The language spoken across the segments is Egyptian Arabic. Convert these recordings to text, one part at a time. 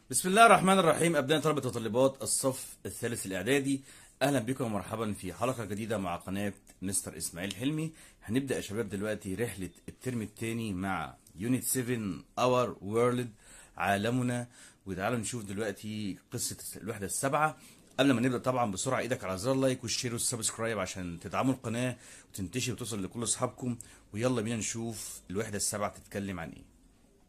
بسم الله الرحمن الرحيم أبناء طلبة وطالبات الصف الثالث الإعدادي أهلا بكم ومرحبا في حلقة جديدة مع قناة مستر إسماعيل حلمي هنبدأ يا شباب دلوقتي رحلة الترم الثاني مع يونت 7 Our World عالمنا وتعالوا نشوف دلوقتي قصة الوحدة السابعة قبل ما نبدأ طبعا بسرعة ايدك على زر اللايك والشير والسبسكرايب عشان تدعموا القناة وتنتشر وتوصل لكل أصحابكم ويلا بينا نشوف الوحدة السابعة بتتكلم عن ايه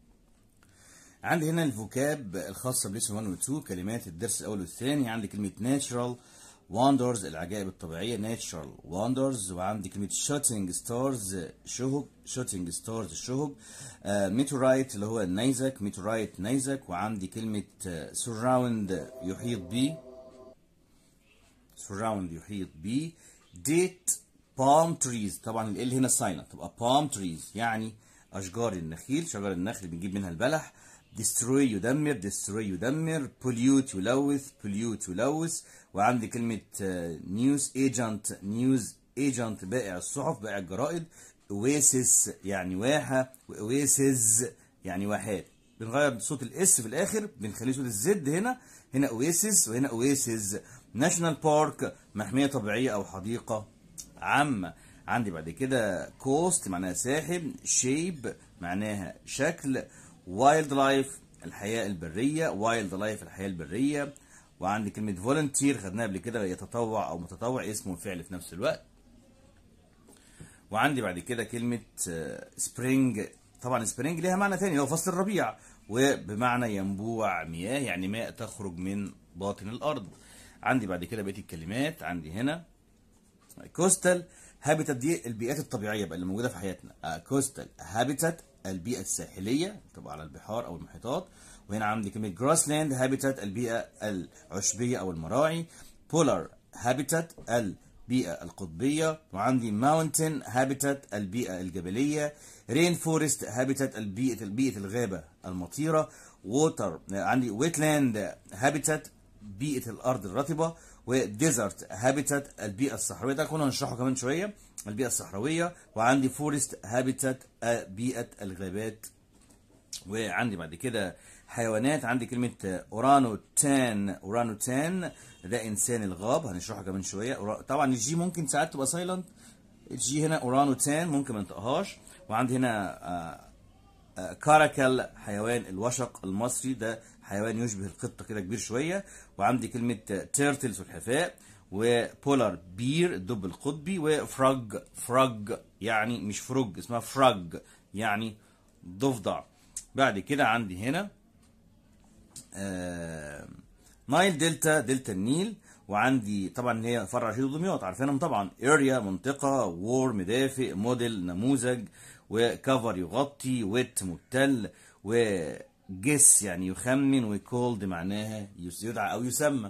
عندي هنا الفوكاب الخاصة بليسون 1 و 2 كلمات الدرس الأول والثاني عندي كلمة natural wonders العجائب الطبيعية natural wonders وعندي كلمة shooting stars شهب shooting stars الشهب آه meteorite اللي هو النيزك meteorite نيزك وعندي كلمة آه surround يحيط بيه surround يحيط بيه date palm trees طبعا ال هنا silent تبقى palm trees يعني أشجار النخيل شجر النخل اللي بنجيب منها البلح destroy يدمر destroy يدمر pollute يلوث pollute يلوث وعندي كلمة news agent news agent بائع الصحف بائع الجرائد oasis يعني واحة واواسز يعني واحات بنغير صوت الاس في الاخر بنخليه صوت الزد هنا هنا oasis وهنا oasis national park محمية طبيعية او حديقة عامة عندي بعد كده كوست معناها ساحب شيب معناها شكل وايلد لايف الحياة البرية وايلد لايف الحياة البرية وعندي كلمة فولنتير خدناها قبل كده يتطوع أو متطوع اسم وفعل في نفس الوقت وعندي بعد كده كلمة سبرينج طبعا سبرينج ليها معنى تاني هو فصل الربيع وبمعنى ينبوع مياه يعني ماء تخرج من باطن الأرض عندي بعد كده بقية الكلمات عندي هنا كوستال هابيتات دي البيئات الطبيعية بقى اللي موجودة في حياتنا كوستال هابيتات البيئة الساحلية تبقى على البحار أو المحيطات وهنا عندي كلمة جراسلاند هابيتات البيئة العشبية أو المراعي بولار هابيتات البيئة القطبية وعندي ماونتن هابيتات البيئة الجبلية رين فورست هابيتات البيئة البيئة الغابة المطيرة ووتر عندي ويتلاند هابيتات بيئة الأرض الرطبة وديزرت هابيتات البيئة الصحراوية ده كنا هنشرحه كمان شوية البيئة الصحراوية وعندي فورست هابيتات بيئة الغابات وعندي بعد كده حيوانات عندي كلمة أورانو تان أورانو تان ده إنسان الغاب هنشرحه كمان شوية طبعا الجي ممكن ساعات تبقى سايلنت الجي هنا أورانو تان ممكن ما نطقهاش وعندي هنا كاراكل حيوان الوشق المصري ده حيوان يشبه القطة كده كبير شوية وعندي كلمة تيرتلز والحفاء وبولار بير الدب القطبي وفراج فراج يعني مش فروج اسمها فراج يعني ضفدع بعد كده عندي هنا آه نايل دلتا دلتا النيل وعندي طبعا هي فرع رشيد دمياط عارفينهم طبعا اريا منطقة وور دافئ موديل نموذج وكفر يغطي ويت مبتل وجس يعني يخمن وكولد معناها يدعى او يسمى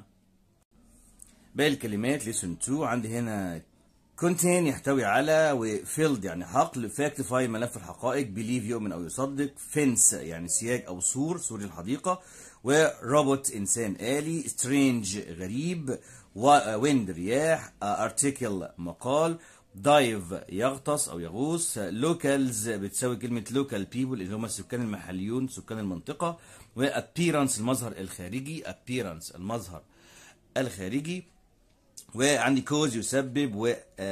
باقي الكلمات ليسون 2 عندي هنا contain يحتوي على وفيلد يعني حقل فاكتيفاي ملف الحقائق بليف يؤمن او يصدق فينس يعني سياج او سور سور الحديقه وروبوت انسان آلي سترينج غريب ويند رياح ارتكل مقال دايف يغطس او يغوص لوكالز بتساوي كلمه لوكال بيبل اللي هم السكان المحليون سكان المنطقه وابيرنس المظهر الخارجي ابيرنس المظهر الخارجي وعندي كوز يسبب و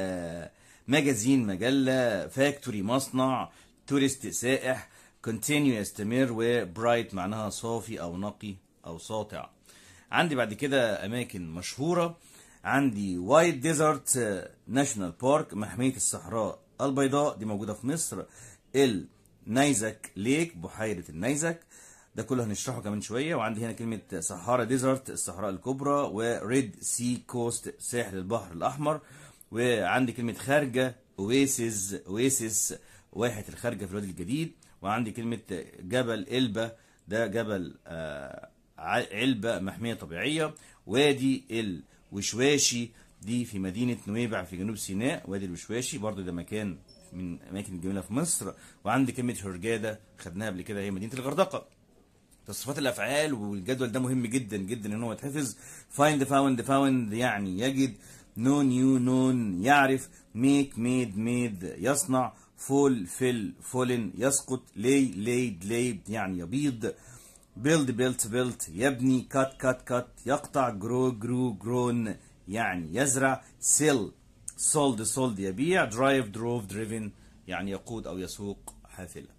ماجازين مجلة فاكتوري مصنع تورست سائح كونتينيو يستمر وبرايت معناها صافي أو نقي أو ساطع عندي بعد كده أماكن مشهورة عندي وايت ديزرت ناشونال بارك محمية الصحراء البيضاء دي موجودة في مصر النيزك ليك بحيرة النيزك ده كله هنشرحه كمان شويه وعندي هنا كلمه صحارى ديزرت الصحراء الكبرى وريد سي كوست ساحل البحر الاحمر وعندي كلمه خارجه اويسز اويسس واحه الخارجه في الوادي الجديد وعندي كلمه جبل البه ده جبل آه علبه محميه طبيعيه وادي الوشواشي دي في مدينه نويبع في جنوب سيناء وادي الوشواشي برضو ده مكان من الاماكن الجميله في مصر وعندي كلمه هرجاده خدناها قبل كده هي مدينه الغردقه تصريفات الافعال والجدول ده مهم جدا جدا ان هو يتحفظ find found found يعني يجد know knew known يعرف make made made يصنع fall fill fallen يسقط lay laid laid يعني يبيض build built built يبني cut cut cut يقطع grow grew grown يعني يزرع sell sold sold يبيع drive drove driven يعني يقود أو يسوق حافلة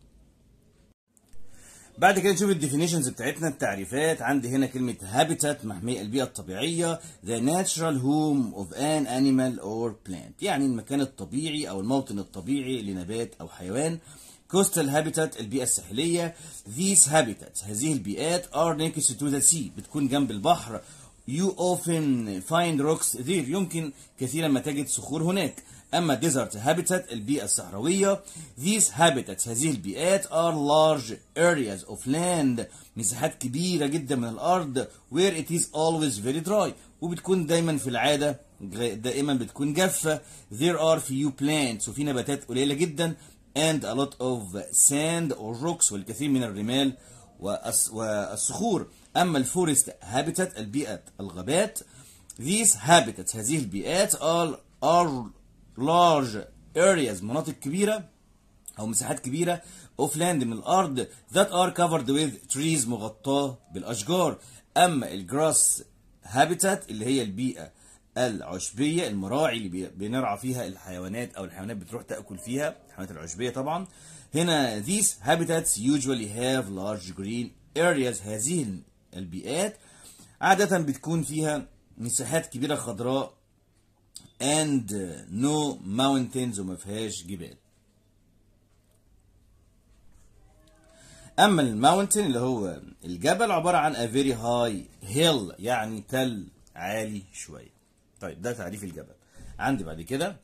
بعد كده نشوف الديفينيشنز بتاعتنا التعريفات عندي هنا كلمة habitat محمية البيئة الطبيعية the natural home of an animal or plant يعني المكان الطبيعي أو الموطن الطبيعي لنبات أو حيوان coastal habitat البيئة الساحلية these habitats هذه البيئات are next to the sea بتكون جنب البحر you often find rocks there يمكن كثيرا ما تجد صخور هناك أما desert habitat البيئة الصحراوية these habitats هذه البيئات are large areas of land مساحات كبيرة جدا من الأرض where it is always very dry وبتكون دايما في العادة دائما بتكون جافة there are few plants وفي نباتات قليلة جدا and a lot of sand or rocks والكثير من الرمال والصخور أما الفورست habitat البيئة الغابات these habitats هذه البيئات are, are large areas مناطق كبيرة أو مساحات كبيرة of land من الأرض that are covered with trees مغطاة بالأشجار أما الجراس habitat اللي هي البيئة العشبية المراعي اللي بنرعى فيها الحيوانات أو الحيوانات بتروح تأكل فيها الحيوانات العشبية طبعا هنا these habitats usually have large green areas هذه البيئات عادة بتكون فيها مساحات كبيرة خضراء and no mountains وما فيهاش جبال اما الماونتن اللي هو الجبل عباره عن a very high hill يعني تل عالي شويه طيب ده تعريف الجبل عندي بعد كده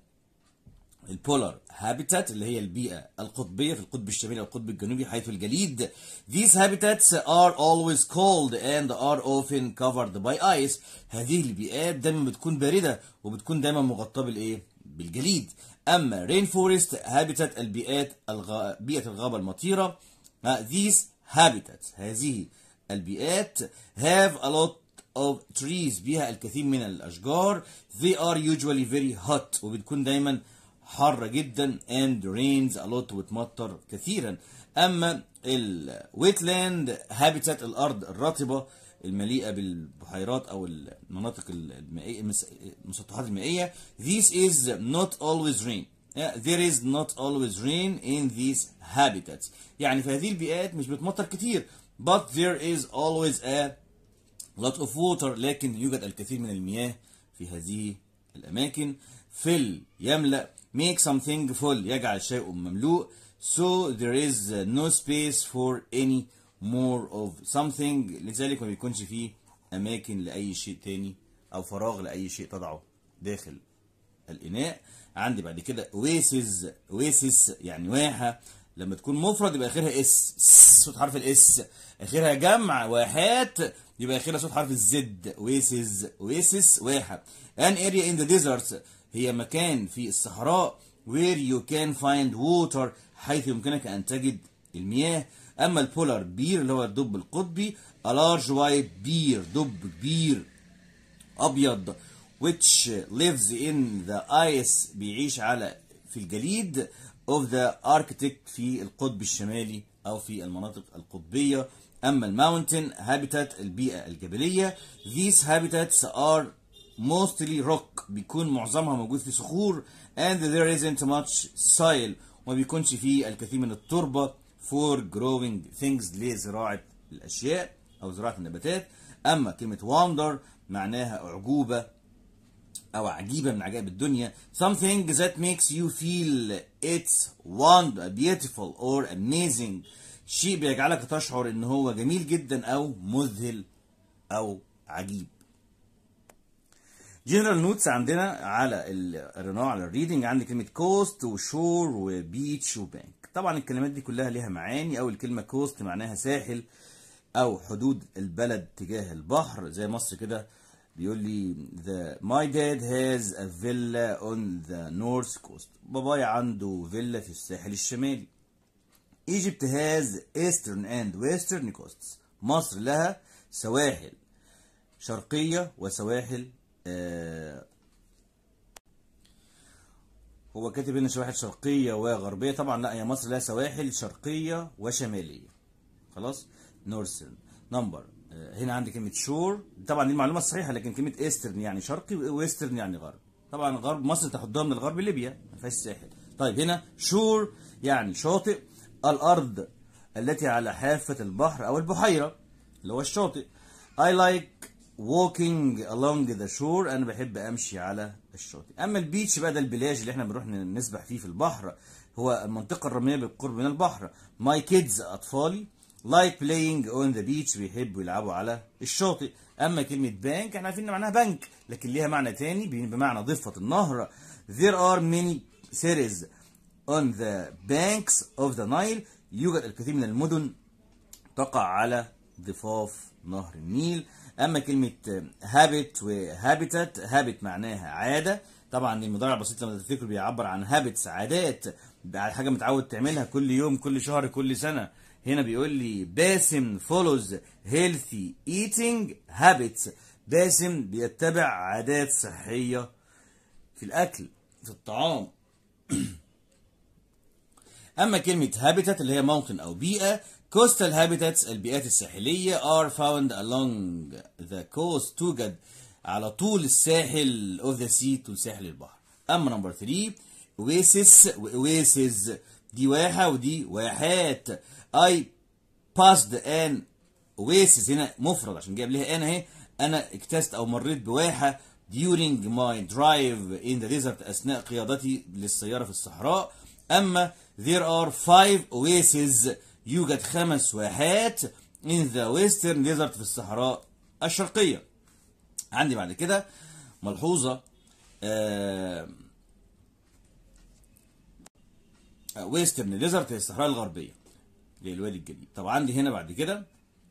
البولار هابيتات اللي هي البيئة القطبية في القطب الشمالي أو القطب الجنوبي حيث الجليد these habitats are always cold and are often covered by ice هذه البيئات دايما بتكون باردة وبتكون دايما مغطاة بالإيه؟ بالجليد أما rain forest habitat البيئات الغ... بيئة الغابة المطيرة these habitats هذه البيئات have a lot of trees بها الكثير من الأشجار they are usually very hot وبتكون دايما حارة جدا and rains a lot وتمطر كثيرا أما الويتلاند هابيتات الأرض الرطبة المليئة بالبحيرات أو المناطق المائية المسطحات المائية this is not always rain there is not always rain in these habitats يعني في هذه البيئات مش بتمطر كتير but there is always a lot of water لكن يوجد الكثير من المياه في هذه الأماكن fill يملأ make something full يجعل شيء مملوء so there is no space for any more of something لذلك ما بيكونش فيه أماكن لأي شيء تاني أو فراغ لأي شيء تضعه داخل الإناء عندي بعد كده oasis oasis يعني واحة لما تكون مفرد يبقى آخرها اس صوت حرف الاس آخرها جمع واحات يبقى آخرها صوت حرف الزد oasis oasis واحة an area in the desert هي مكان في الصحراء where you can find water حيث يمكنك أن تجد المياه أما البولار بير اللي هو الدب القطبي a large white bear دب كبير أبيض which lives in the ice بيعيش على في الجليد of the Arctic في القطب الشمالي أو في المناطق القطبية أما الماونتن habitat البيئة الجبلية these habitats are mostly rock بيكون معظمها موجود في صخور and there isn't much soil وما بيكونش فيه الكثير من التربة for growing things لزراعة الأشياء أو زراعة النباتات أما كلمة wonder معناها أعجوبة أو عجيبة من عجائب الدنيا something that makes you feel it's wonder beautiful or amazing شيء بيجعلك تشعر إن هو جميل جدا أو مذهل أو عجيب جنرال نوتس عندنا على القراءة على الريدنج عندي كلمة كوست وشور وبيتش وبانك طبعا الكلمات دي كلها ليها معاني أول كلمة كوست معناها ساحل أو حدود البلد تجاه البحر زي مصر كده بيقول لي the my dad has a villa on the north coast بابايا عنده فيلا في الساحل الشمالي Egypt has eastern and western coasts مصر لها سواحل شرقية وسواحل آه هو كاتب هنا سواحل شرقية وغربية طبعا لا هي مصر لها سواحل شرقية وشمالية خلاص نورثرن نمبر هنا عندي كلمة شور طبعا دي المعلومة الصحيحة لكن كلمة ايسترن يعني شرقي ويسترن يعني غرب طبعا غرب مصر تحدها من الغرب ليبيا ما فيهاش ساحل طيب هنا شور يعني شاطئ الأرض التي على حافة البحر أو البحيرة اللي هو الشاطئ I like walking along the shore أنا بحب أمشي على الشاطئ أما البيتش بقى ده البلاج اللي احنا بنروح نسبح فيه في البحر هو المنطقة الرملية بالقرب من البحر My kids أطفالي like playing on the beach بيحبوا يلعبوا على الشاطئ أما كلمة بانك احنا عارفين إن معناها بنك لكن ليها معنى تاني بمعنى ضفة النهر There are many cities on the banks of the Nile يوجد الكثير من المدن تقع على ضفاف نهر النيل اما كلمه هابت وهابيتات هابت معناها عاده طبعا المضارع البسيط لما تفتكروا بيعبر عن هابتس عادات على حاجه متعود تعملها كل يوم كل شهر كل سنه هنا بيقول لي باسم فولوز هيلثي ايتينج هابتس باسم بيتبع عادات صحيه في الاكل في الطعام اما كلمه هابيتات اللي هي موطن او بيئه coastal habitats البيئات الساحليه are found along the coast توجد على طول الساحل of the sea طول ساحل البحر اما نمبر 3 oasis واواسز دي واحه ودي واحات I passed an oasis هنا مفرد عشان جايب ليها انا اهي انا اجتزت او مريت بواحه during my drive in the desert اثناء قيادتي للسياره في الصحراء اما there are five oases يوجد خمس واحات in the western desert في الصحراء الشرقية عندي بعد كده ملحوظة آه ويسترن ديزرت هي الصحراء الغربية للوادي الجديد طب عندي هنا بعد كده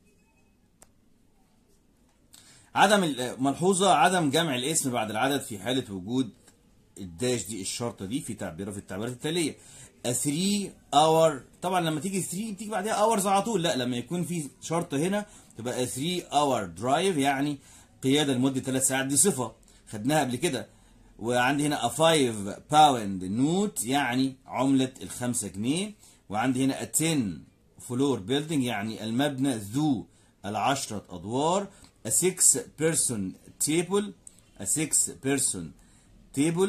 عدم ملحوظة عدم جمع الاسم بعد العدد في حالة وجود الداش دي الشرطة دي في تعبيرها في التعبيرات التالية a 3 hour طبعا لما تيجي 3 بتيجي بعدها hours على طول لا لما يكون في شرطة هنا تبقى a 3 hour drive يعني قيادة لمدة 3 ساعات دي صفة خدناها قبل كده وعندي هنا a 5 pound note يعني عملة الخمسة جنيه وعندي هنا a 10 floor building يعني المبنى ذو العشرة أدوار a 6 person table a 6 person table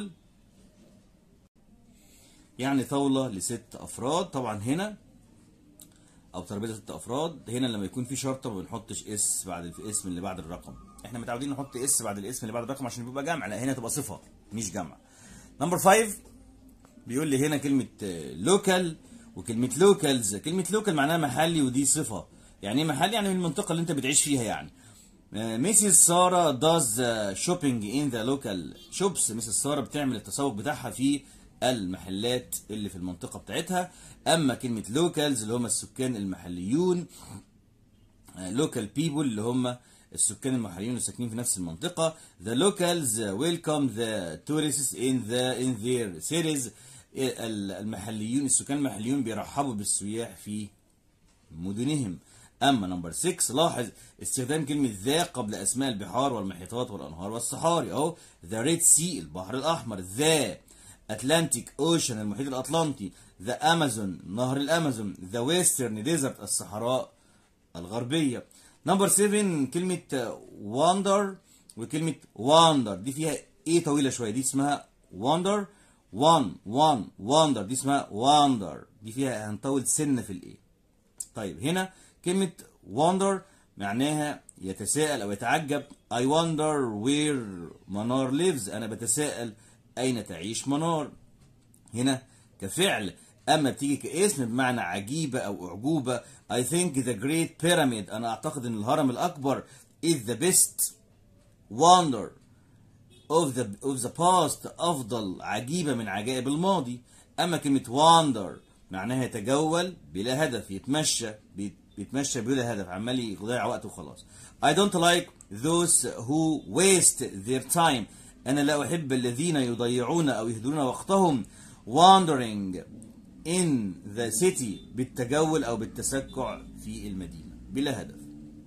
يعني طاولة لست أفراد طبعا هنا أو ترابيزة ست أفراد هنا لما يكون في شرطة ما بنحطش اس بعد الاسم اللي بعد الرقم احنا متعودين نحط اس بعد الاسم اللي بعد الرقم عشان بيبقى جمع لا هنا تبقى صفة مش جمع نمبر 5 بيقول لي هنا كلمة لوكال وكلمة لوكالز كلمة لوكال معناها محلي ودي صفة يعني ايه محلي يعني من المنطقة اللي انت بتعيش فيها يعني ميسيس سارة داز شوبينج ان ذا لوكال شوبس ميسيس سارة بتعمل التسوق بتاعها في المحلات اللي في المنطقة بتاعتها أما كلمة لوكالز اللي هم السكان المحليون لوكال بيبول اللي هم السكان المحليون الساكنين في نفس المنطقة the locals welcome the tourists in the in their cities المحليون السكان المحليون بيرحبوا بالسياح في مدنهم أما نمبر 6 لاحظ استخدام كلمة ذا قبل أسماء البحار والمحيطات والأنهار والصحاري أهو ذا ريد سي البحر الأحمر ذا اتلانتيك اوشن المحيط الاطلنطي ذا امازون نهر الامازون ذا ويسترن ديزرت الصحراء الغربيه نمبر 7 كلمه واندر وكلمه واندر دي فيها ايه طويله شويه دي اسمها واندر وان وان واندر دي اسمها واندر دي فيها هنطول سنه في الايه طيب هنا كلمه واندر معناها يتساءل او يتعجب I wonder where منار lives انا بتساءل أين تعيش منار هنا كفعل أما بتيجي كاسم بمعنى عجيبة أو أعجوبة I think the great pyramid أنا أعتقد أن الهرم الأكبر is the best wonder of the of the past أفضل عجيبة من عجائب الماضي أما كلمة wander معناها يتجول بلا هدف يتمشى بيتمشى بلا هدف عمال يضيع وقته وخلاص I don't like those who waste their time أنا لا أحب الذين يضيعون أو يهدرون وقتهم wandering in the city بالتجول أو بالتسكع في المدينة بلا هدف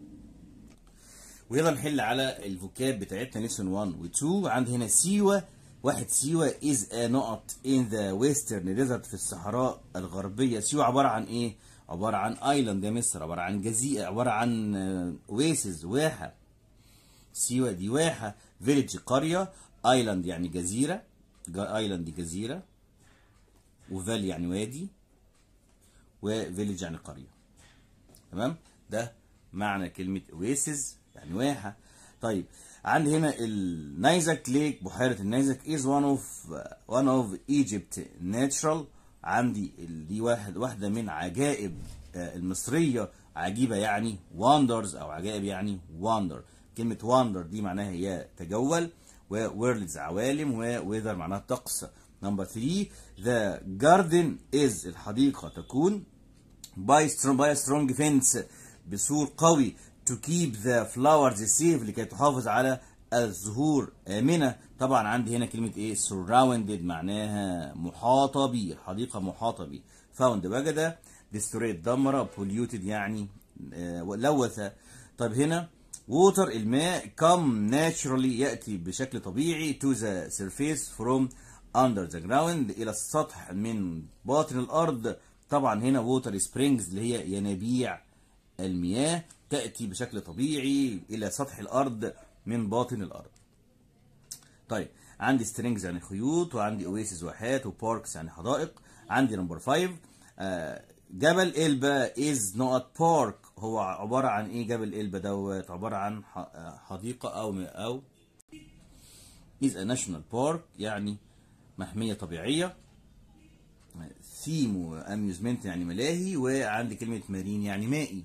ويلا نحل على الفوكاب بتاعتنا ليسون 1 و 2 عندي هنا سيوة واحد سيوة is a نقط in the western desert في الصحراء الغربية سيوة عبارة عن ايه؟ عبارة عن ايلاند يا مصر عبارة عن جزيرة عبارة عن اويسز واحة سيوة دي واحة فيليج قرية ايلاند يعني جزيرة ايلاند دي جزيرة وفالي يعني وادي وفيليج يعني قرية تمام ده معنى كلمة اويسز يعني واحة طيب عندي هنا النيزك ليك بحيرة النيزك is one of one of Egypt natural عندي دي واحد واحدة من عجائب المصرية عجيبة يعني wonders أو عجائب يعني wonder كلمة wonder دي معناها هي تجول و worlds عوالم و weather معناها طقس نمبر 3 the garden is الحديقة تكون by strong by a strong fence بسور قوي to keep the flowers safe لكي تحافظ على الزهور آمنة طبعا عندي هنا كلمة ايه surrounded معناها محاطة بي الحديقة محاطة بي found وجد destroyed دمر polluted يعني لوث طيب هنا water الماء come naturally يأتي بشكل طبيعي to the surface from under the ground إلى السطح من باطن الأرض طبعا هنا water springs اللي هي ينابيع المياه تأتي بشكل طبيعي إلى سطح الأرض من باطن الأرض طيب عندي سترينجز يعني خيوط وعندي اويسز واحات وباركس يعني حدائق عندي نمبر 5 آه جبل إلبا از نوت بارك هو عبارة عن ايه جبل إلبا دوت عبارة عن حديقة او او is a national park يعني محمية طبيعية ثيم واميوزمنت يعني ملاهي وعندي كلمة مارين يعني مائي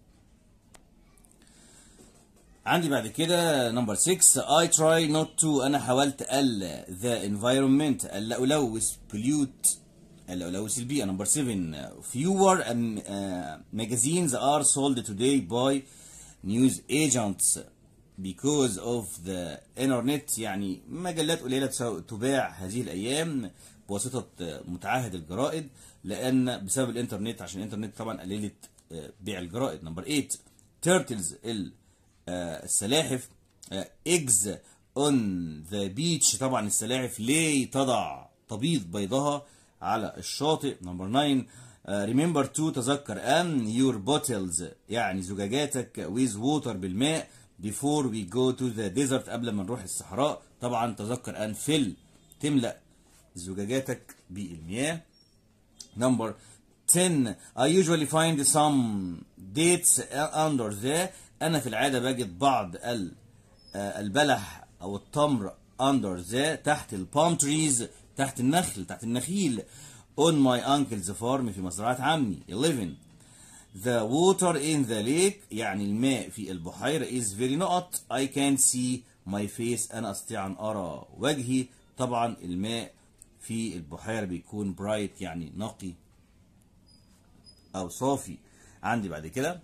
عندي بعد كده نمبر 6 I try not to أنا حاولت ألا the environment ألا ألوث pollute ألا ألوث البيئة نمبر 7 fewer um, uh, magazines are sold today by news agents because of the internet يعني مجلات قليلة تباع هذه الأيام بواسطة متعهد الجرائد لأن بسبب الإنترنت عشان الإنترنت طبعا قللت بيع الجرائد نمبر 8 turtles ال السلاحف اجز اون ذا بيتش طبعا السلاحف ليه تضع تبيض بيضها على الشاطئ نمبر 9 ريمبر تو تذكر ان يور بوتلز يعني زجاجاتك ويز ووتر بالماء before we go to the desert قبل ما نروح الصحراء طبعا تذكر ان فل تملأ زجاجاتك بالمياه نمبر 10 I usually find some dates under the أنا في العادة بجد بعض البلح أو التمر under the تحت البالم تريز تحت النخل تحت النخيل on my uncle's farm في مزرعة عمي 11 The water in the lake يعني الماء في البحيرة is very not I can see my face أنا أستطيع أن أرى وجهي طبعا الماء في البحيرة بيكون bright يعني نقي أو صافي عندي بعد كده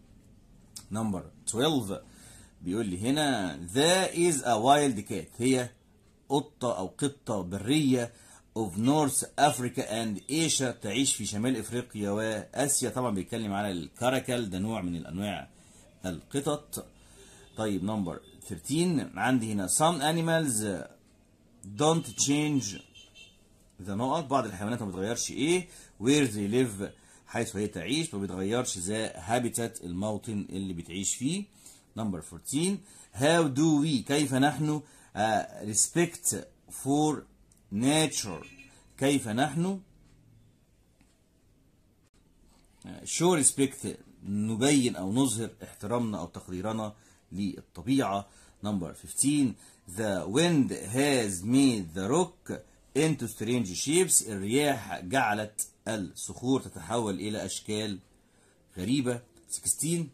نمبر 12 بيقول لي هنا ذا is a wild cat هي قطة أو قطة برية of North Africa and Asia تعيش في شمال افريقيا واسيا طبعا بيتكلم على الكاراكال ده نوع من الانواع القطط طيب نمبر 13 عندي هنا some animals don't change the نقط بعض الحيوانات ما بتغيرش ايه where they live حيث هي تعيش ما بيتغيرش ذا هابيتات الموطن اللي بتعيش فيه نمبر 14 how do we كيف نحن uh, respect for nature كيف نحن show respect نبين او نظهر احترامنا او تقديرنا للطبيعه نمبر 15 the wind has made the rock into strange shapes الرياح جعلت الصخور تتحول الى اشكال غريبه 16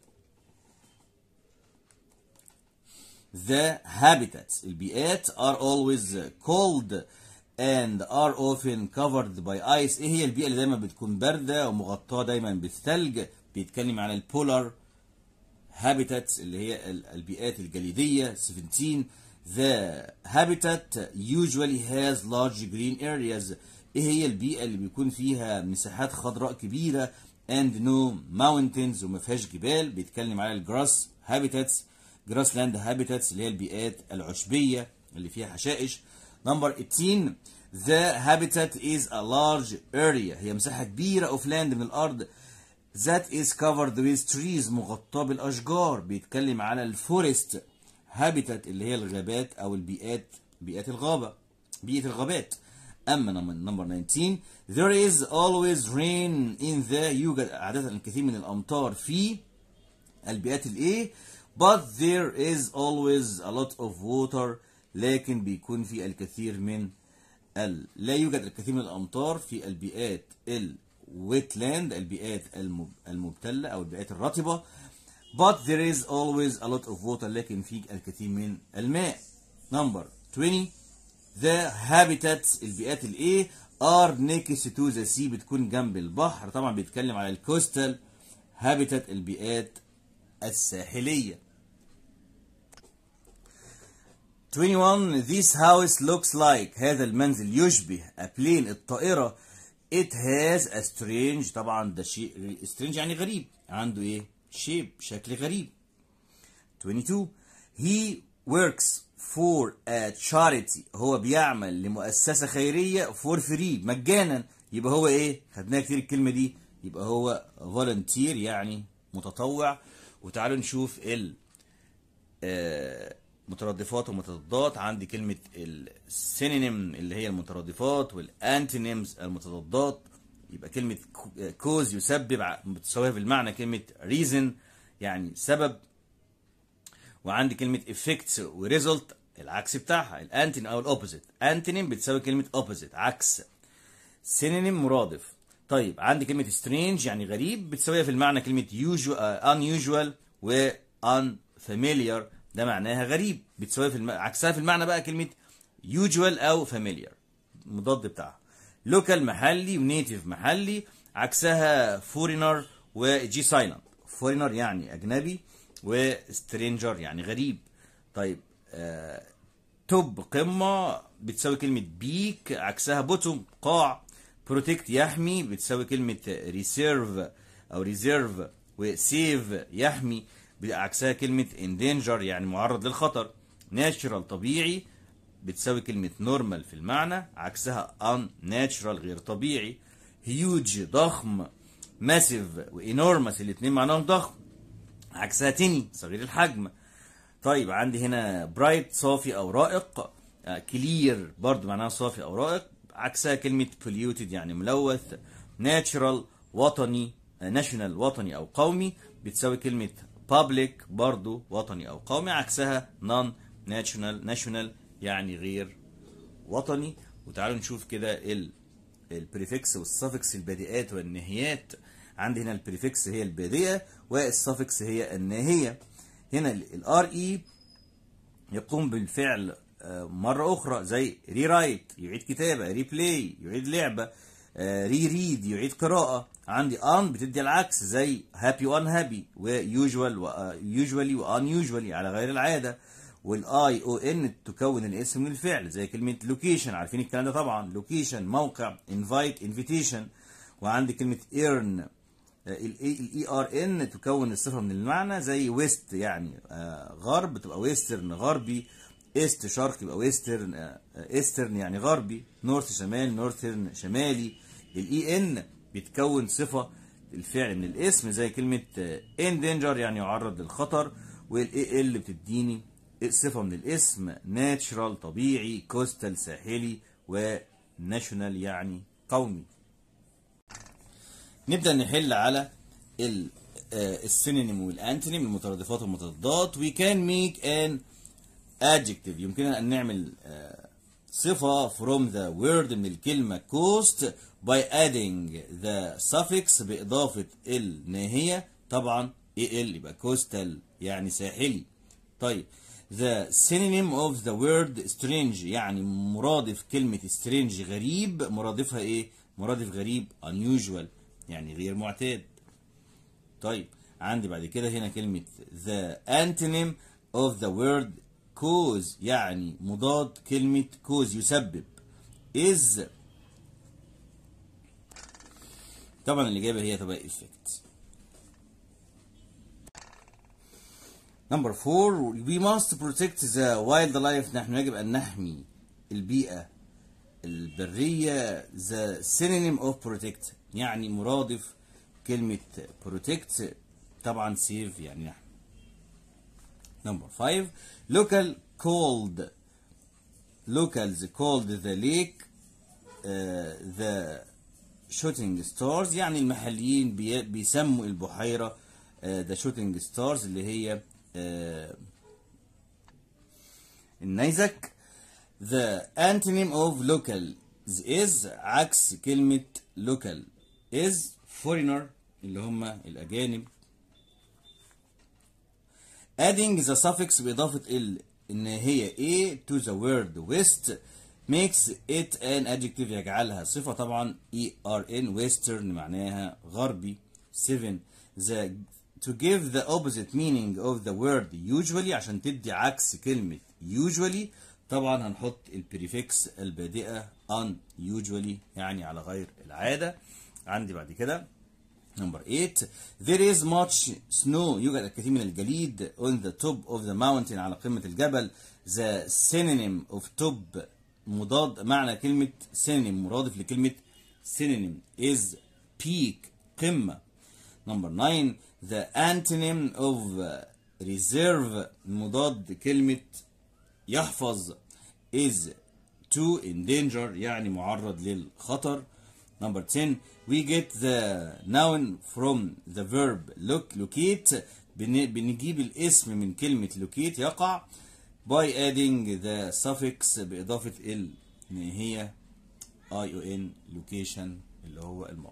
The habitats البيئات are always cold and are often covered by ice ايه هي البيئة اللي دايما بتكون باردة ومغطاة دايما بالثلج بيتكلم عن البولار habitats اللي هي البيئات الجليدية 17 The habitat usually has large green areas ايه هي البيئة اللي بيكون فيها مساحات خضراء كبيرة and no mountains وما فيهاش جبال بيتكلم على الجراس habitats جراس لاند هابيتاتس اللي هي البيئات العشبية اللي فيها حشائش number 18 the habitat is a large area هي مساحة كبيرة of land من الأرض that is covered with trees مغطاة بالأشجار بيتكلم على الفورست habitat اللي هي الغابات أو البيئات بيئات الغابة بيئة الغابات أما نمبر 19 there is always rain in the يوجد عادة الكثير من الأمطار في البيئات الإيه but there is always a lot of water لكن بيكون في الكثير من ال... لا يوجد الكثير من الأمطار في البيئات الويتلاند البيئات المب... المبتلة أو البيئات الرطبة but there is always a lot of water لكن في الكثير من الماء number 20 the habitats البيئات الايه are next to the sea بتكون جنب البحر طبعا بيتكلم على الكوستال habitat البيئات الساحلية 21 this house looks like هذا المنزل يشبه a plane الطائرة it has a strange طبعا ده شيء strange يعني غريب عنده ايه shape شكل غريب 22 he works for a charity هو بيعمل لمؤسسة خيرية for free مجانا يبقى هو ايه خدناها كتير الكلمة دي يبقى هو volunteer يعني متطوع وتعالوا نشوف ال مترادفات ومتضادات عندي كلمة السينونيم اللي هي المترادفات والانتونيمز المتضادات يبقى كلمة كوز يسبب بتساويها بالمعنى كلمة reason يعني سبب وعندي كلمة effects وريزلت العكس بتاعها الانتين او الاوبوزيت انتونيم بتساوي كلمة opposite عكس سينونيم مرادف طيب عندي كلمة strange يعني غريب بتساويها في المعنى كلمة usual unusual و unfamiliar ده معناها غريب بتساويها في الم... عكسها في المعنى بقى كلمة usual أو familiar مضاد بتاعها local محلي ونيتيف محلي عكسها foreigner وجي سايلنت foreigner يعني أجنبي وسترينجر يعني غريب طيب آه... توب قمة بتساوي كلمة بيك عكسها بوتوم قاع بروتكت يحمي بتساوي كلمة ريسيرف أو ريزيرف وسيف يحمي عكسها كلمة endanger يعني معرض للخطر natural طبيعي بتساوي كلمة normal في المعنى عكسها unnatural غير طبيعي huge ضخم massive وenormous الاتنين معناهم ضخم عكسها تني صغير الحجم طيب عندي هنا bright صافي أو رائق clear برضو معناها صافي أو رائق عكسها كلمة polluted يعني ملوث natural وطني national وطني أو قومي بتساوي كلمة public برضو وطني أو قومي عكسها non national national يعني غير وطني وتعالوا نشوف كده ال البريفكس والسفكس البادئات والنهيات عندي هنا البريفكس هي البادئة والسفكس هي الناهية هنا الار اي يقوم بالفعل مرة أخرى زي ري رايت يعيد كتابة ري بلاي يعيد لعبة ري ريد يعيد قراءة عندي ان بتدي العكس زي هابي وان هابي ويوجوال ويوجوالي وان يوجوالي على غير العادة والاي او ان تكون الاسم من الفعل زي كلمة لوكيشن عارفين الكلام ده طبعا لوكيشن موقع انفايت انفيتيشن وعندي كلمة ايرن الاي ار ان تكون الصفة من المعنى زي ويست يعني غرب تبقى ويسترن غربي ايست شرق يبقى ويسترن ايسترن يعني غربي نورث شمال نورثرن شمالي الاي ان بتكون صفة الفعل من الاسم زي كلمة ان دينجر يعني يعرض للخطر والاي ال بتديني صفة من الاسم ناتشرال طبيعي كوستال ساحلي وناشونال يعني قومي نبدأ نحل على السينونيم والانتونيم المترادفات والمتضادات we can make an adjective يمكننا أن نعمل صفة from the word من الكلمة coast by adding the suffix بإضافة الناهية طبعا ال يبقى coastal يعني ساحلي طيب the synonym of the word strange يعني مرادف كلمة strange غريب مرادفها ايه مرادف غريب unusual يعني غير معتاد طيب عندي بعد كده هنا كلمة the antonym of the word cause يعني مضاد كلمة cause يسبب is طبعا الإجابة هي تبقى effect Number four we must protect the wildlife نحن يجب أن نحمي البيئة البرية the synonym of protect يعني مرادف كلمة protect طبعا save يعني نحن number five local called locals called the lake uh, the shooting stars يعني المحليين بي بيسموا البحيرة uh, the shooting stars اللي هي uh, النيزك the antonym of local is عكس كلمة local is foreigner اللي هم الأجانب adding the suffix بإضافة ال إن هي a to the word west makes it an adjective يجعلها صفة طبعا ERN western معناها غربي 7 the to give the opposite meaning of the word usually عشان تدي عكس كلمة usually طبعا هنحط البريفكس البادئة unusually يعني على غير العادة عندي بعد كده Number 8 There is much snow يوجد الكثير من الجليد on the top of the mountain على قمة الجبل The synonym of top مضاد معنى كلمة synonym مرادف لكلمة synonym is peak قمة Number 9 The antonym of reserve مضاد كلمة يحفظ is to endanger يعني معرض للخطر Number 10 we get the noun from the verb look locate بن- بنجيب الاسم من كلمة locate يقع by adding the suffix بإضافة ال إن هي ion location اللي هو الموقع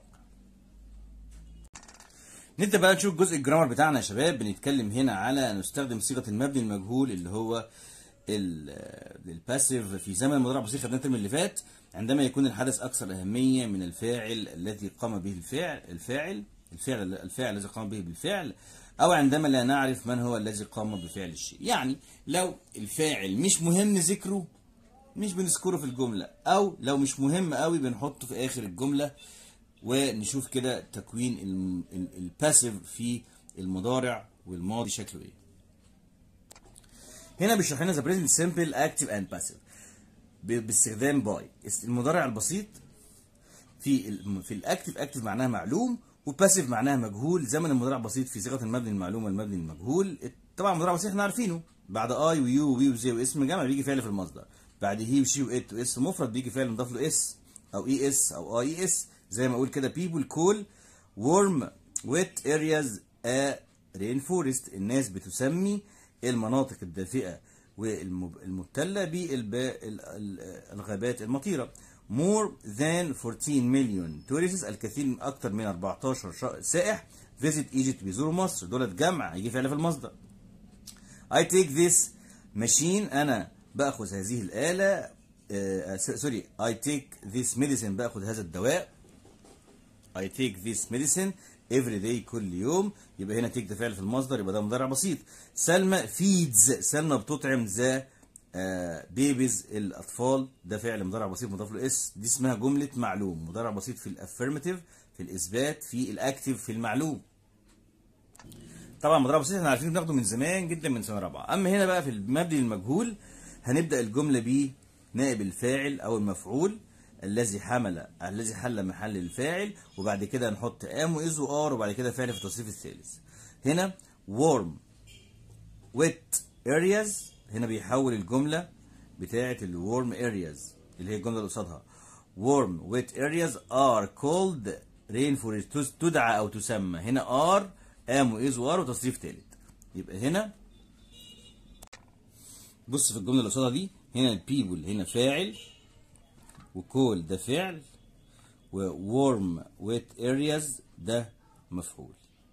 نبدا بقى نشوف جزء الجرامر بتاعنا يا شباب بنتكلم هنا على نستخدم صيغه المبني المجهول اللي هو الباسيف في زمن المضارع البسيط خدناه الترم اللي فات عندما يكون الحدث اكثر اهميه من الفاعل الذي قام به الفعل الفاعل الفعل الفاعل الذي قام به بالفعل او عندما لا نعرف من هو الذي قام بفعل الشيء يعني لو الفاعل مش مهم ذكره مش بنذكره في الجمله او لو مش مهم قوي بنحطه في اخر الجمله ونشوف كده تكوين الم- ال- الباسيف في المضارع والماضي شكله ايه هنا بيشرح لنا ذا بريزنت سمبل اكتف اند باسيف باستخدام باي المضارع البسيط في ال في الاكتف اكتف معناها معلوم وباسيف معناها مجهول زمن المضارع البسيط في صيغه المبني المعلوم والمبني المجهول طبعا المضارع البسيط احنا عارفينه بعد اي ويو وي وزي واسم جمع بيجي فعل في المصدر بعد هي وشي وات واس مفرد بيجي فعل مضاف له اس او اي اس او اي اس زي ما اقول كده people call warm wet areas a rainforest الناس بتسمي المناطق الدافئة والمبتلة بالغابات المطيرة more than 14 مليون tourists الكثير من أكثر من 14 شا- سائح visit Egypt بيزوروا مصر دولت جمع يجي فعل في المصدر I take this machine أنا بأخذ هذه الآلة آه، سوري I take this medicine بأخذ هذا الدواء I take this medicine every day كل يوم يبقى هنا take ده فعل في المصدر يبقى ده مضارع بسيط سلمى feeds سلمى بتطعم ذا بيبيز الاطفال ده فعل مضارع بسيط مضاف له اس دي اسمها جمله معلوم مضارع بسيط في الافيرماتيف في الاثبات في الاكتف في المعلوم طبعا مضارع بسيط احنا عارفين بناخده من زمان جدا من سنه رابعه اما هنا بقى في المبني المجهول هنبدا الجمله ب نائب الفاعل او المفعول الذي حمل الذي حل محل الفاعل وبعد كده نحط ام واز وار وبعد كده فعل في التصريف الثالث هنا warm wet areas هنا بيحول الجمله بتاعه الورم areas اللي هي الجمله اللي قصادها warm wet areas are called rainforest تدعى او تسمى هنا are am واز وار وتصريف ثالث يبقى هنا بص في الجمله اللي قصادها دي هنا البيبل هنا فاعل وكول ده فعل وورم ويت ارياز ده مفعول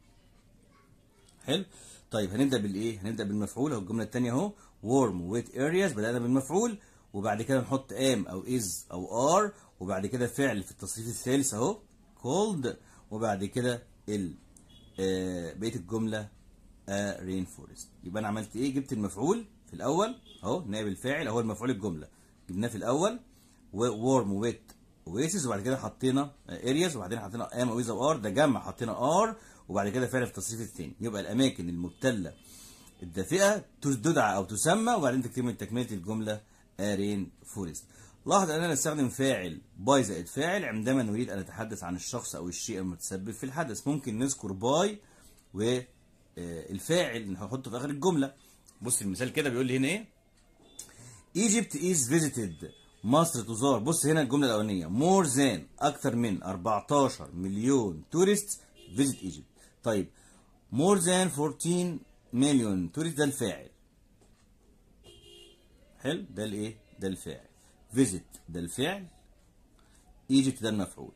حلو طيب هنبدا بالايه هنبدا بالمفعول اهو الجمله الثانيه اهو warm wet areas بدانا بالمفعول وبعد كده نحط am او is او are وبعد كده فعل في التصريف الثالث اهو cold وبعد كده ال آه بقيه الجمله a rainforest يبقى انا عملت ايه جبت المفعول في الاول اهو نائب الفاعل اهو المفعول الجمله جبناه في الاول وورم ويت اويسيس وبعد كده حطينا ارياز وبعدين حطينا ام ويز ار ده جمع حطينا ار وبعد كده فعل في التصريف الثاني يبقى الاماكن المبتله الدافئه تدعى او تسمى وبعدين تكمل تكمله الجمله رين فورست لاحظ اننا نستخدم فاعل باي زائد فاعل عندما نريد ان نتحدث عن الشخص او الشيء المتسبب في الحدث ممكن نذكر باي والفاعل نحطه في اخر الجمله بص المثال كده بيقول لي هنا ايه Egypt is visited مصر تزار بص هنا الجمله الاولانيه more than اكثر من 14 مليون tourists visit Egypt طيب more than 14 مليون tourists ده الفاعل حلو ده الايه ده الفاعل visit ده الفعل Egypt ده المفعول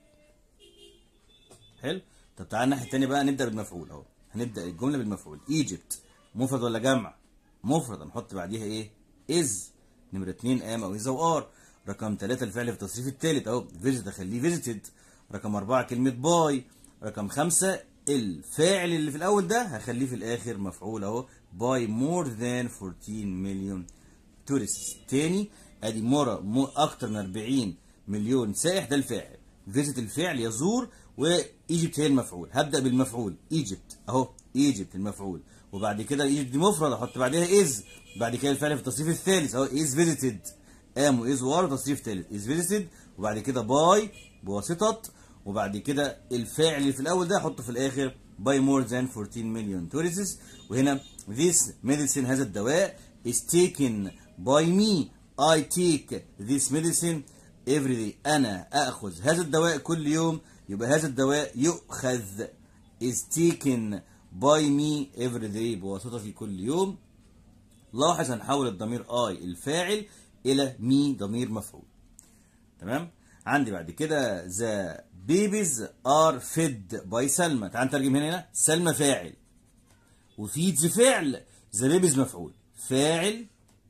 حلو طب تعالى الناحيه الثانيه بقى نبدا بالمفعول اهو هنبدا الجمله بالمفعول Egypt مفرد ولا جمع مفرد هنحط بعديها ايه is نمرة 2 ام او is او ار رقم 3 الفعل في التصريف الثالث اهو visit اخليه visited رقم 4 كلمة باي رقم 5 الفاعل اللي في الاول ده هخليه في الاخر مفعول اهو باي more than 14 مليون tourists تاني ادي مرة مو اكتر من 40 مليون سائح ده الفاعل visit الفعل يزور وايجيبت هي المفعول هبدا بالمفعول ايجيبت اهو ايجيبت المفعول وبعد كده ايجيبت دي مفرد احط بعدها از بعد كده الفعل في التصريف الثالث اهو از فيزيتد ام واز وار تصريف ثالث از فيزيتد وبعد كده باي بواسطه وبعد كده الفاعل اللي في الاول ده احطه في الاخر باي مور ذان 14 مليون tourists وهنا this medicine هذا الدواء is taken by me I take this medicine every day انا اخذ هذا الدواء كل يوم يبقى هذا الدواء يؤخذ is taken by me every day بواسطتي كل يوم لاحظ هنحول الضمير I الفاعل إلى me ضمير مفعول تمام عندي بعد كده the babies are fed by سلمى تعال نترجم هنا هنا سلمى فاعل وفيدز فعل the babies مفعول فاعل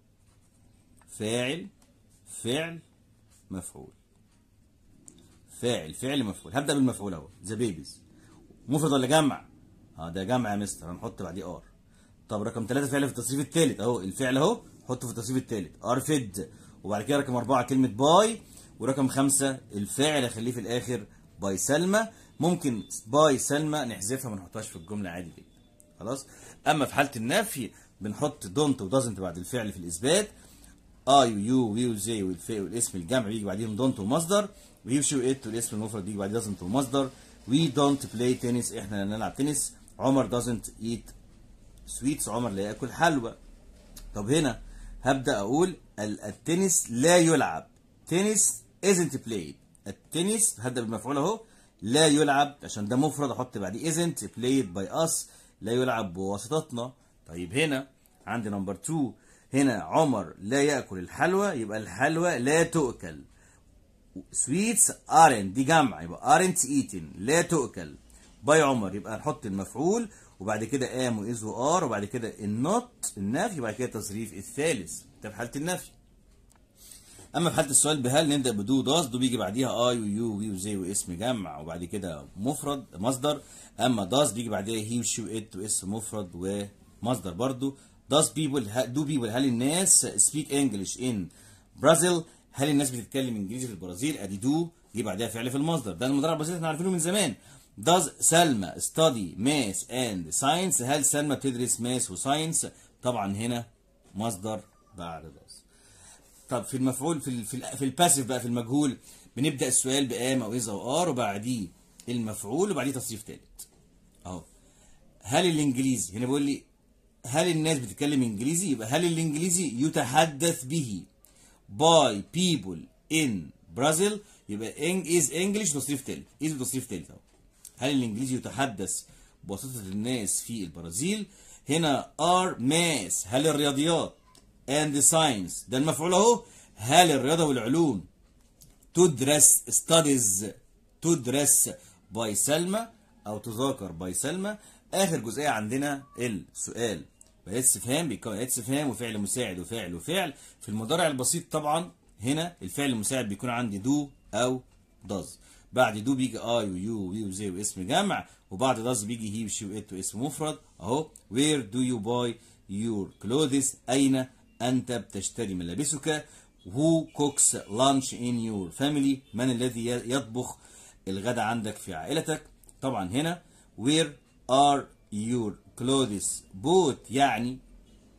فاعل فعل مفعول فاعل فعل مفعول هبدا بالمفعول اهو ذا بيبيز مفرد ولا جمع اه ده جمع يا مستر هنحط بعديه ار طب رقم ثلاثة فعل في التصريف الثالث اهو الفعل اهو حطه في التصريف الثالث ار فيد وبعد كده رقم أربعة كلمة باي ورقم خمسة الفاعل اخليه في الاخر باي سلمى ممكن باي سلمى نحذفها ما نحطهاش في الجملة عادي جدا خلاص اما في حالة النفي بنحط دونت ودازنت بعد الفعل في الاثبات اي ويو وي وزي والفاء والاسم الجمع بيجي بعديهم دونت ومصدر وهي وشي وات والاسم المفرد بيجي بعديه دازنت ومصدر وي دونت بلاي تنس احنا لا نلعب تنس عمر دازنت ايت سويتس عمر لا ياكل حلوى طب هنا هبدا اقول ال- التنس لا يلعب تنس isn't played التنس هبدا بالمفعول اهو لا يلعب عشان ده مفرد احط بعديه isn't played by us لا يلعب بواسطتنا طيب هنا عندي نمبر 2 هنا عمر لا ياكل الحلوى يبقى الحلوى لا تؤكل سويتس ارنت دي جمع يبقى ارنت ايتن لا تؤكل باي عمر يبقى نحط المفعول وبعد كده ام واز وار وبعد كده النوت النفي وبعد كده التصريف الثالث ده في حاله النفي اما في حاله السؤال بهل نبدا بدو داس دو بيجي بعديها اي ويو وي وزي واسم جمع وبعد كده مفرد مصدر اما داس بيجي بعديها هي وشي وات واسم مفرد ومصدر برضو داس بيبل دو بيبل هل الناس سبيك انجلش ان برازيل هل الناس بتتكلم انجليزي في البرازيل ادي دو جه بعدها فعل في المصدر ده المضارع البسيط احنا عارفينه من زمان does سلمى study math and science هل سلمى بتدرس ماس وساينس طبعا هنا مصدر بعد does طب في المفعول في ال في, ال في الباسيف بقى في المجهول بنبدا السؤال بام او از او ار وبعديه المفعول وبعديه تصريف ثالث اهو هل الانجليزي هنا بيقول لي هل الناس بتتكلم انجليزي يبقى هل الانجليزي يتحدث به by people in Brazil يبقى إن is English تصريف ثالث is تصريف ثالث اهو هل الانجليزي يتحدث بواسطة الناس في البرازيل هنا are math هل الرياضيات and science ده المفعول اهو هل الرياضة والعلوم تدرس studies تدرس باي سلمى او تذاكر باي سلمى اخر جزئيه عندنا السؤال بقيت استفهام بيتكون اداه استفهام وفعل مساعد وفاعل وفعل في المضارع البسيط طبعا هنا الفعل المساعد بيكون عندي دو او داز بعد دو بيجي اي ويو وي وزي واسم جمع وبعد داز بيجي هي وشي وات واسم مفرد اهو وير دو يو باي يور كلوذز اين انت بتشتري ملابسك who cooks lunch in your family من الذي يطبخ الغداء عندك في عائلتك طبعا هنا where are your clothes bought يعني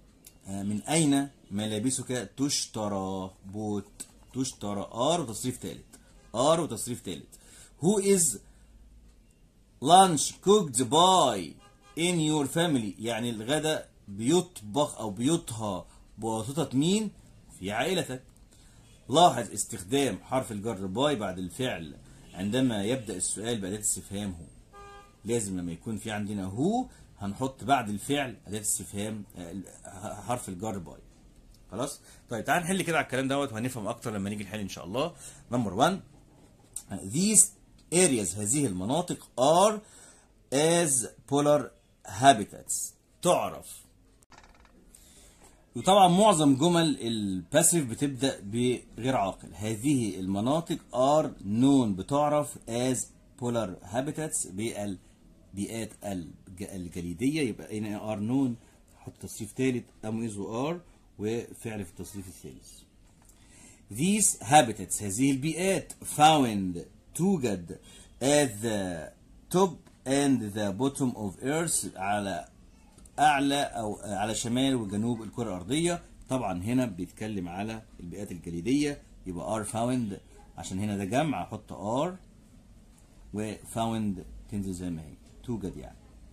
آه، من أين ملابسك تشترى بوت تشترى ار وتصريف ثالث ار وتصريف ثالث who is lunch cooked by in your family يعني الغداء بيطبخ او بيطهى بواسطة مين في عائلتك لاحظ استخدام حرف الجر باي بعد الفعل عندما يبدأ السؤال بأداة استفهام هو لازم لما يكون في عندنا هو هنحط بعد الفعل أداة استفهام آه، حرف الجر باي خلاص طيب تعال نحل كده على الكلام دوت وهنفهم اكتر لما نيجي نحل ان شاء الله نمبر 1 these areas هذه المناطق are as polar habitats تعرف وطبعا معظم جمل الباسيف بتبدا بغير عاقل هذه المناطق are known بتعرف as polar habitats بالبيئات الج- الجليديه يبقى هنا are known حط تصريف ثالث ام از ار وفعل في التصريف الثالث These habitats هذه البيئات found توجد at the top and the bottom of earth على أعلى أو على شمال وجنوب الكرة الأرضية طبعا هنا بيتكلم على البيئات الجليدية يبقى are found عشان هنا ده جمع أحط are و found تنزل زي ما هي توجد يعني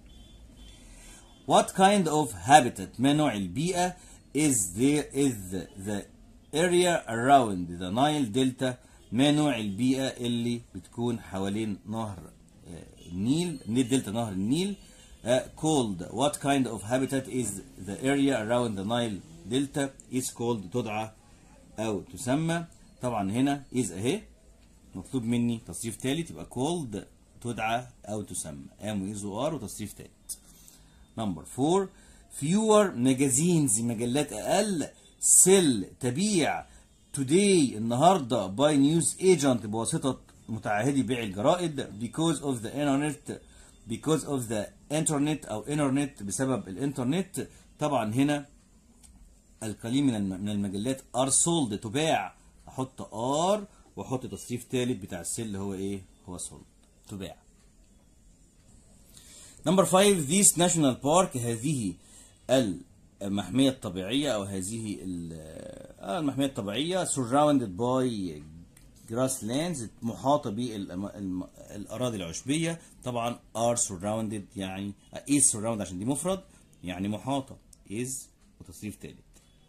What kind of habitat ما نوع البيئة is there is the area around the Nile Delta ما نوع البيئة اللي بتكون حوالين نهر آه، النيل نيل دلتا نهر النيل آه، called what kind of habitat is the area around the Nile Delta is called تدعى أو تسمى طبعا هنا is أهي مطلوب مني تصريف ثالث يبقى called تدعى أو تسمى am و is و are وتصريف ثالث نمبر 4 fewer magazines مجلات اقل sell تبيع today النهارده by news agent بواسطه متعهدي بيع الجرائد because of the internet because of the internet او internet بسبب الانترنت طبعا هنا القليل من الم- من المجلات are sold تباع احط are واحط تصريف ثالث بتاع السل هو ايه هو sold تباع نمبر 5 this national park هذه المحمية الطبيعية أو هذه ال- آه، المحمية الطبيعية surrounded by grasslands محاطة بالأراضي العشبية طبعا are surrounded يعني آه، is surrounded عشان دي مفرد يعني محاطة is وتصريف ثالث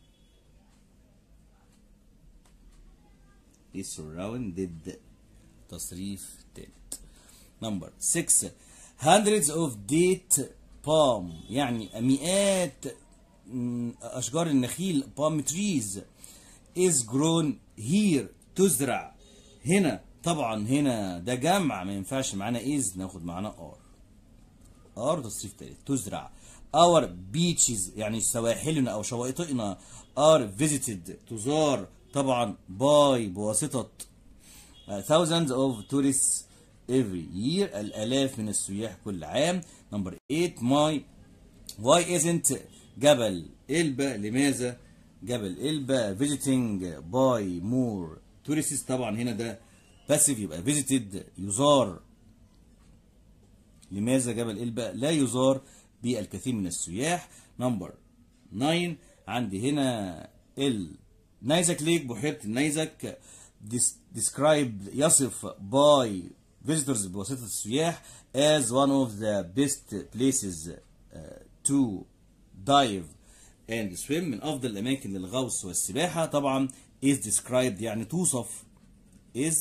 is surrounded تصريف ثالث نمبر 6 hundreds of date palm يعني مئات م، أشجار النخيل palm trees is grown here تزرع هنا طبعا هنا ده جمع ما ينفعش معانا is ناخد معانا are are تصريف تالت تزرع our beaches يعني سواحلنا أو شواطئنا are visited تزار طبعا by بواسطة Uh, thousands of tourists every year الآلاف من السياح كل عام number 8 my why isn't جبل إلبا لماذا جبل إلبا visiting by more tourists طبعا هنا ده passive يبقى visited يزار لماذا جبل إلبا لا يزار بالكثير من السياح نمبر 9 عندي هنا النيزك ليك بحيرة النيزك dis- described يصف by visitors بواسطة السياح as one of the best places uh, to dive and swim من أفضل الأماكن للغوص والسباحة طبعا is described يعني توصف is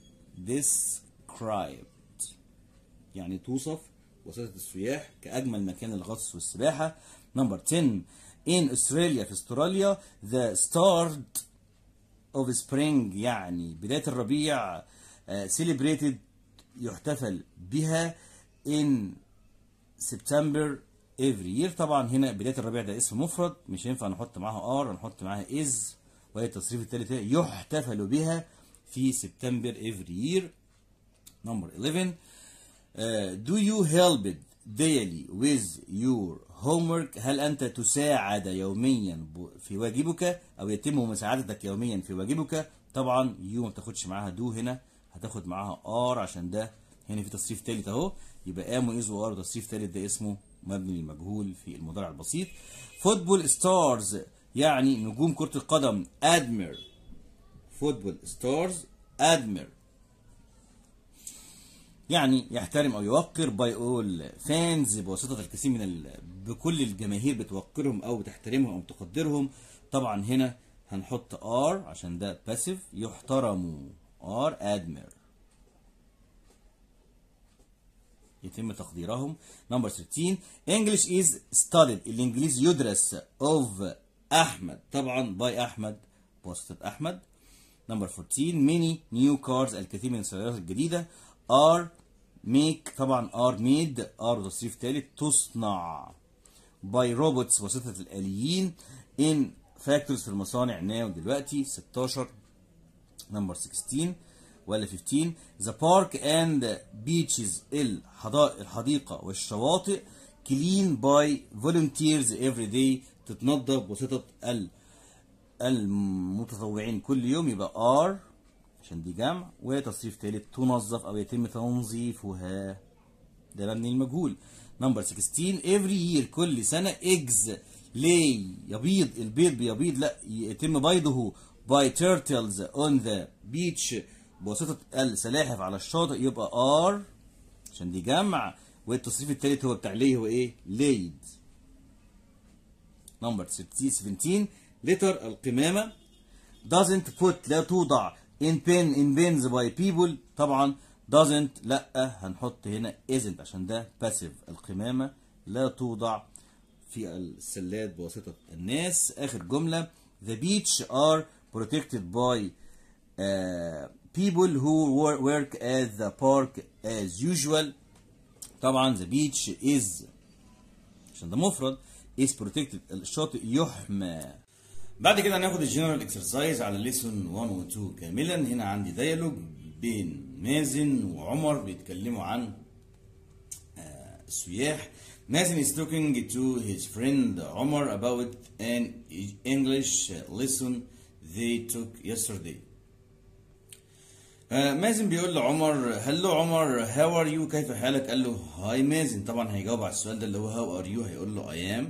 described يعني توصف وسيلة السياح كأجمل مكان للغطس والسباحة نمبر 10 in Australia في استراليا the start of spring يعني بداية الربيع uh, celebrated يحتفل بها in September every year طبعا هنا بداية الربيع ده اسم مفرد مش ينفع نحط معاها ار نحط معاها is وهي التصريف الثالث هي يحتفل بها في سبتمبر every year number 11 Uh, do you help daily with your homework هل أنت تساعد يوميا ب- في واجبك أو يتم مساعدتك يوميا في واجبك طبعا يو ما بتاخدش معاها do هنا هتاخد معاها are عشان ده هنا في تصريف تالت اهو يبقى am و is و are تصريف تالت ده اسمه مبني للمجهول في المضارع البسيط فوتبول ستارز يعني نجوم كرة القدم admire فوتبول ستارز admire يعني يحترم او يوقر باي اول فانز بواسطه الكثير من ال... بكل الجماهير بتوقرهم او بتحترمهم او تقدرهم طبعا هنا هنحط ار عشان ده باسيف يحترموا ار ادمير يتم تقديرهم نمبر 13 English is studied الانجليزي يدرس of احمد طبعا باي احمد بواسطه احمد نمبر 14 many new cars الكثير من السيارات الجديده are make طبعا are made are تصريف ثالث تصنع by robots واسطة الآليين in factories في المصانع now دلوقتي 16 نمبر 16 ولا 15 the park and beaches الحدائق الحديقة والشواطئ clean by volunteers every day تتنظف بواسطة ال المتطوعين كل يوم يبقى are عشان دي جمع وتصريف ثالث تنظف او يتم تنظيفها ده مبني المجهول نمبر 16 every year كل سنه eggs لي يبيض البيض بيبيض لا يتم بيضه by turtles on the beach بواسطه السلاحف على الشاطئ يبقى are عشان دي جمع والتصريف الثالث هو بتاع ليه هو ايه laid نمبر 17 letter القمامه doesn't put لا توضع in pen in pens by people طبعا doesn't لا هنحط هنا isn't عشان ده passive القمامة لا توضع في السلات بواسطة الناس آخر جملة the beach are protected by uh, people who work at the park as usual طبعا the beach is عشان ده مفرد is protected الشاطئ يحمى بعد كده هناخد الجنرال اكسرسايز على ليسون 1 و 2 كاملا هنا عندي ديالوج بين مازن وعمر بيتكلموا عن السياح مازن is talking to his friend عمر about an English lesson they took yesterday مازن بيقول لعمر هلو عمر هاو ار يو كيف حالك قال له هاي مازن طبعا هيجاوب على السؤال ده اللي هو هاو ار يو هيقول له I am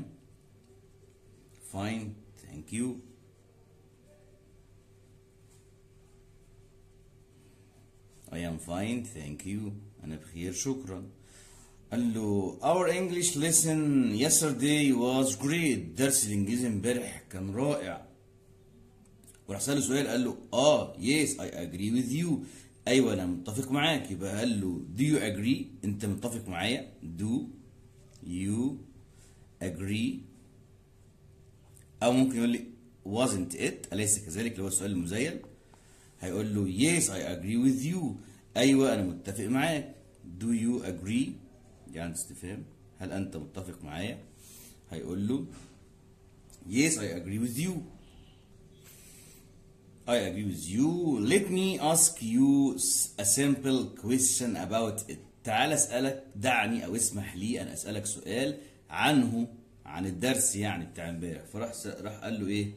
fine thank you I am fine thank you أنا بخير شكرا قال له our English lesson yesterday was great درس الإنجليزي امبارح كان رائع وراح سأله سؤال قال له اه yes I agree with you أيوة أنا متفق معاك يبقى قال له do you agree أنت متفق معايا do you agree أو ممكن يقول لي wasn't it أليس كذلك اللي هو السؤال المزيل هيقول له yes I agree with you أيوة أنا متفق معاك do you agree يعني استفهام هل أنت متفق معايا هيقول له yes I agree with you I agree with you let me ask you a simple question about it تعال أسألك دعني أو اسمح لي أن أسألك سؤال عنه عن الدرس يعني بتاع امبارح فراح س... راح قال له ايه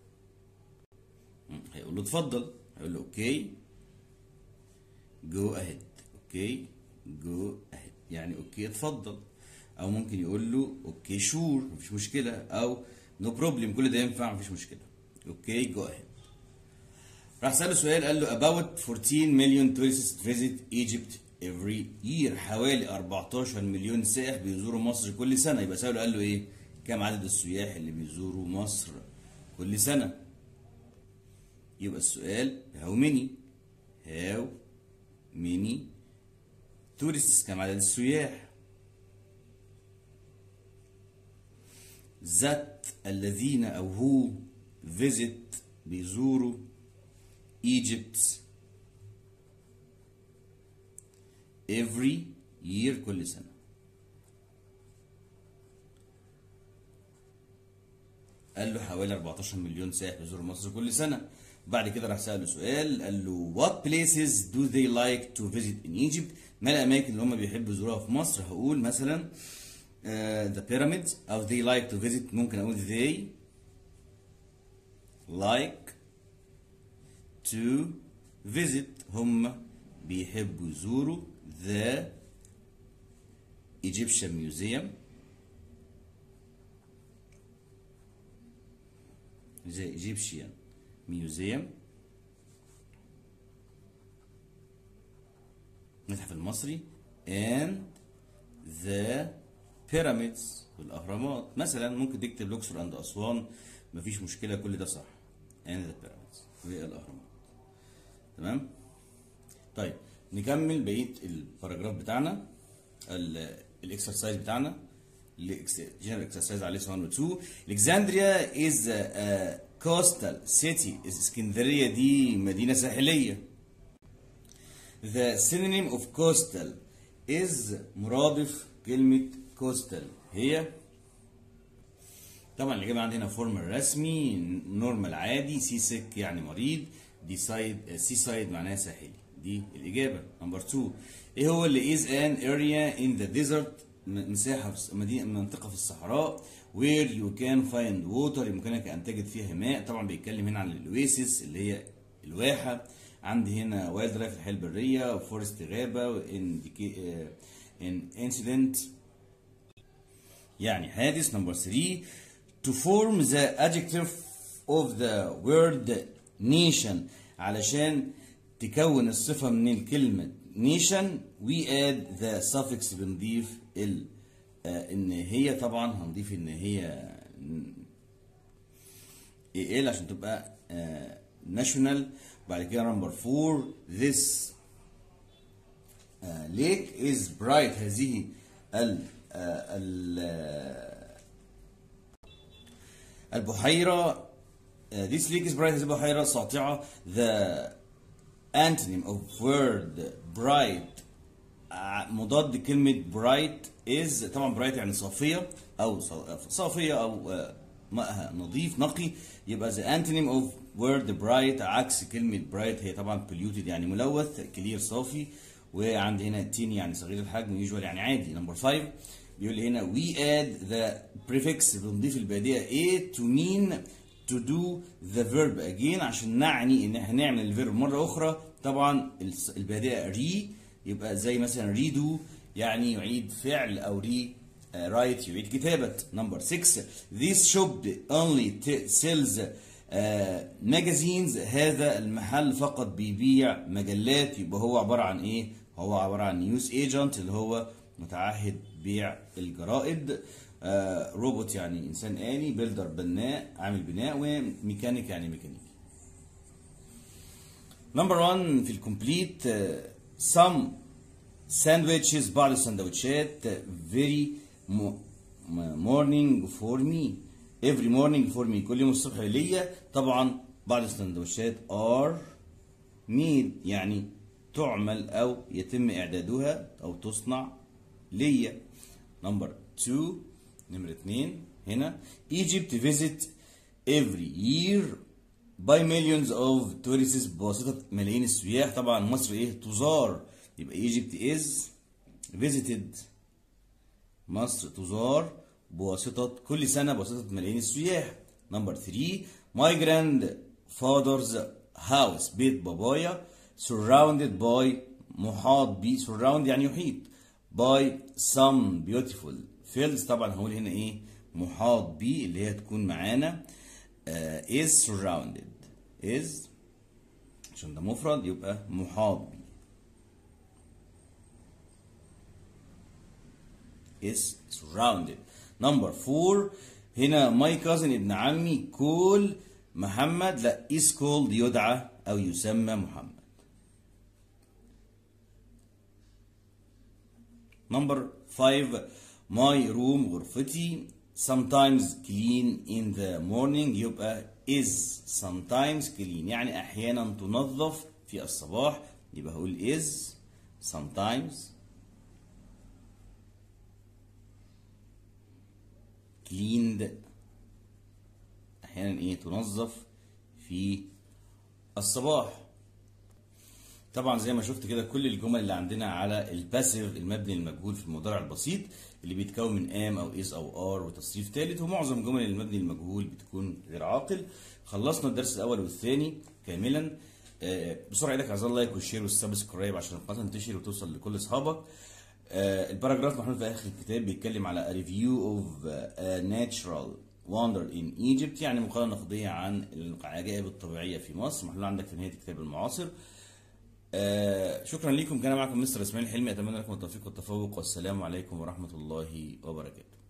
هيقول له اتفضل هيقول له اوكي جو اهيد اوكي جو اهيد يعني اوكي اتفضل او ممكن يقول له اوكي شور مفيش مشكله او نو no بروبلم كل ده ينفع مفيش مشكله اوكي جو اهيد راح سأله سؤال قال له about 14 million tourists visit Egypt every year حوالي 14 مليون سائح بيزوروا مصر كل سنة يبقى سأله قال له ايه كم عدد السياح اللي بيزوروا مصر كل سنة يبقى السؤال how many how many tourists كم عدد السياح that الذين أو who visit بيزوروا Egypt every year كل سنة قال له حوالي 14 مليون سائح بيزوروا مصر كل سنة بعد كده راح سأله سؤال قال له what places do they like to visit in Egypt ما الأماكن اللي هم بيحبوا يزوروها في مصر هقول مثلا uh, the pyramids أو they like to visit ممكن أقول they like to visit هم بيحبوا يزوروا the Egyptian Museum زي Egyptian Museum المتحف المصري and the pyramids والأهرامات مثلا ممكن تكتب الأقصر عند أسوان مفيش مشكلة كل ده صح and the pyramids والأهرامات تمام طيب نكمل بقية الباراجراف بتاعنا الاكسرسايز بتاعنا جنرال اكسرسايز عليه 1 و 2 Alexandria is a coastal city اسكندرية دي مدينة ساحلية The synonym of coastal is مرادف كلمة coastal هي طبعا الإجابة عندنا فورمال رسمي نورمال عادي سي سيك يعني مريض دي سايد سي سايد معناها ساحلي دي الإجابة نمبر 2 إيه هو اللي is an area in the desert مساحة في مدينة منطقة في الصحراء where you can find water يمكنك أن تجد فيها ماء طبعا بيتكلم هنا عن الأويسيس اللي هي الواحة عندي هنا وايلد لايف الحياة البرية وفورست غابة وإن ان انسيدنت يعني حادث نمبر 3 to form the adjective of the word nation علشان تكون الصفة من الكلمة nation we add the suffix بنضيف ال آه ان هي طبعا هنضيف ان هي ال عشان تبقى آه national بعد كده نمبر 4 this آه lake is bright هذه ال ال البحيرة this lake is bright هذه البحيرة ساطعة the antonym of word bright مضاد كلمة bright is طبعا bright يعني صافية أو صافية أو ماءها نظيف نقي يبقى the antonym of word bright عكس كلمة bright هي طبعا polluted يعني ملوث clear صافي وعندي هنا tin يعني صغير الحجم usual يعني عادي نمبر 5 بيقول لي هنا we add the prefix بنضيف البادئة a to mean to do the verb again عشان نعني ان احنا نعمل الفيرب مرة أخرى طبعا البادئة re يبقى زي مثلا redo يعني يعيد فعل أو ري رايت يعيد كتابة نمبر 6 this shop only sells magazines هذا المحل فقط بيبيع مجلات يبقى هو عبارة عن ايه هو عبارة عن نيوز ايجنت اللي هو متعهد بيع الجرائد آه روبوت يعني انسان آلي بيلدر بناء عامل بناء وميكانيك يعني ميكانيكي نمبر 1 في الكومبليت some sandwiches بعض السندوتشات very morning for me every morning for me كل يوم الصبح ليا طبعا بعض السندوتشات are made يعني تعمل او يتم اعدادها او تصنع ليا نمبر 2 نمرة 2 هنا Egypt visit every year by millions of tourists بواسطة ملايين السياح طبعا مصر ايه تزار يبقى Egypt is visited مصر تزار بواسطة كل سنة بواسطة ملايين السياح نمبر 3 my grandfather's house بيت بابايا surrounded by محاط ب surround يعني يحيط by some beautiful fields طبعا هقول هنا ايه محاط ب اللي هي تكون معانا uh, is surrounded is عشان ده مفرد يبقى محاط ب is surrounded number 4 هنا my cousin ابن عمي كول محمد لا is called يدعى او يسمى محمد number 5 my room غرفتي sometimes clean in the morning يبقى is sometimes clean يعني احيانا تنظف في الصباح يبقى هقول is sometimes cleaned احيانا ايه تنظف في الصباح طبعا زي ما شفت كده كل الجمل اللي عندنا على الباسيف المبني المجهول في المضارع البسيط اللي بيتكون من ام او اس او ار وتصريف ثالث ومعظم جمل المبني المجهول بتكون غير عاقل خلصنا الدرس الاول والثاني كاملا آه بسرعه ايدك عايز اللايك والشير والسبسكرايب عشان القناه تنتشر وتوصل لكل اصحابك آه الباراجراف محطوط في اخر الكتاب بيتكلم على ريفيو اوف ناتشرال Wonder in Egypt يعني مقالة نقدية عن العجائب الطبيعية في مصر محلول عندك في نهاية الكتاب المعاصر آه شكرا لكم كان معكم مستر اسماعيل حلمي اتمنى لكم التوفيق والتفوق والسلام عليكم ورحمة الله وبركاته